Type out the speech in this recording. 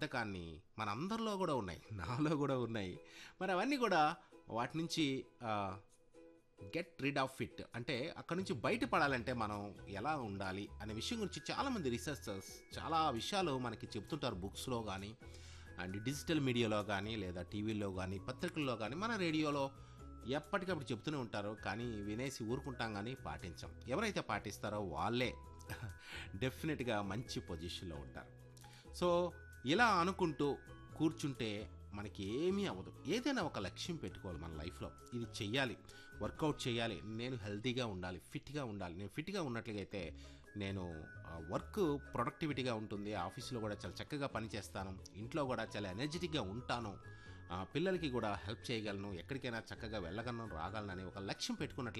బద్ధకాన్ని మన అందరిలో కూడా ఉన్నాయి నాలో కూడా ఉన్నాయి మరి అవన్నీ కూడా వాటి నుంచి గెట్ రిడ్ ఆఫ్ ఇట్ అంటే అక్కడ నుంచి బయటపడాలంటే మనం ఎలా ఉండాలి అనే విషయం గురించి చాలామంది రీసెర్చర్స్ చాలా విషయాలు మనకి చెబుతుంటారు బుక్స్లో కానీ అండ్ డిజిటల్ మీడియాలో కానీ లేదా టీవీలో కానీ పత్రికల్లో కానీ మన రేడియోలో ఎప్పటికప్పుడు చెప్తూనే ఉంటారు కానీ వినేసి ఊరుకుంటాం కానీ పాటించాం ఎవరైతే పాటిస్తారో వాళ్ళే డెఫినెట్గా మంచి పొజిషన్లో ఉంటారు సో ఇలా అనుకుంటూ కూర్చుంటే మనకి ఏమీ అవ్వదు ఏదైనా ఒక లక్ష్యం పెట్టుకోవాలి మన లైఫ్లో ఇది చెయ్యాలి వర్కౌట్ చేయాలి నేను హెల్తీగా ఉండాలి ఫిట్గా ఉండాలి నేను ఫిట్గా ఉన్నట్లయితే నేను వర్క్ ప్రొడక్టివిటీగా ఉంటుంది ఆఫీస్లో కూడా చాలా చక్కగా పనిచేస్తాను ఇంట్లో కూడా చాలా ఎనర్జెటిక్గా ఉంటాను ఆ, పిల్లలకి కూడా హెల్ప్ చేయగలను ఎక్కడికైనా చక్కగా వెళ్ళగలను రాగలను అనే ఒక లక్ష్యం పెట్టుకున్నట్లయితే